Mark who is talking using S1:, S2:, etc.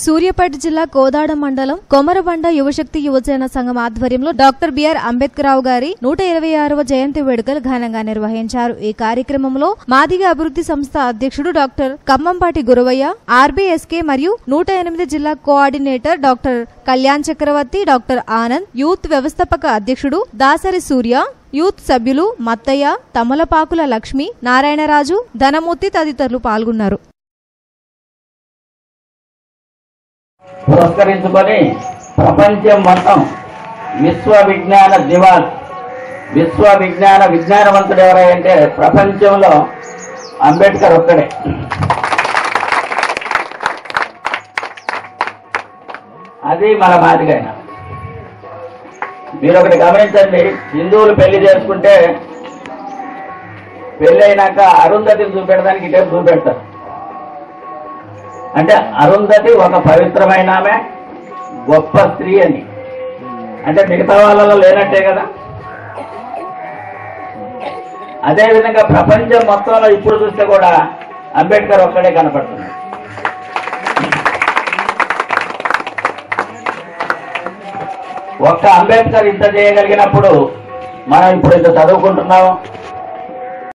S1: సూర్యాపేట జిల్లా కోదాడ మండలం కొమరబండ యువశక్తి యువజన సంఘం ఆధ్వర్యంలో డాక్టర్ బిఆర్ అంబేద్కర్ గారి నూట ఇరవై ఆరవ జయంతి వేడుకలు ఘనంగా నిర్వహించారు ఈ కార్యక్రమంలో మాదిగ అభివృద్ధి సంస్థ అధ్యక్షుడు డాక్టర్ కమ్మంపాటి గురవయ్య ఆర్బీఎస్కే మరియు నూట ఎనిమిది జిల్లా coordinator doctor Kalyan Chakravarthy doctor Anand youth వ్యవస్థాపక అధ్యక్షుడు దాసరి సూర్య యూత్ సభ్యులు మత్తయ్య తమలపాకుల లక్ష్మి నారాయణరాజు ధనమూర్తి తదితరులు పాల్గొన్నారు
S2: పురస్కరించుకొని ప్రపంచం మొత్తం విశ్వ విజ్ఞాన దివాస్ విశ్వ విజ్ఞాన విజ్ఞానవంతుడు ఎవరంటే ప్రపంచంలో అంబేద్కర్ ఒక్కడే అది మన మాదిగైన మీరు ఒకటి గమనించండి హిందువులు పెళ్లి చేసుకుంటే పెళ్లి అయినాక అరుంధతిని చూపెట్టడానికి ఇటే చూపెడతారు అంటే అరుంధతి ఒక పవిత్రమైన ఆమె గొప్ప స్త్రీ అని అంటే మిగతా వాళ్ళలో లేనట్టే కదా అదే విధంగా ప్రపంచం మొత్తంలో ఇప్పుడు చూస్తే కూడా అంబేద్కర్ ఒక్కడే కనపడుతున్నాడు ఒక్క అంబేద్కర్ ఇంత చేయగలిగినప్పుడు మనం ఇప్పుడు ఇంత చదువుకుంటున్నాం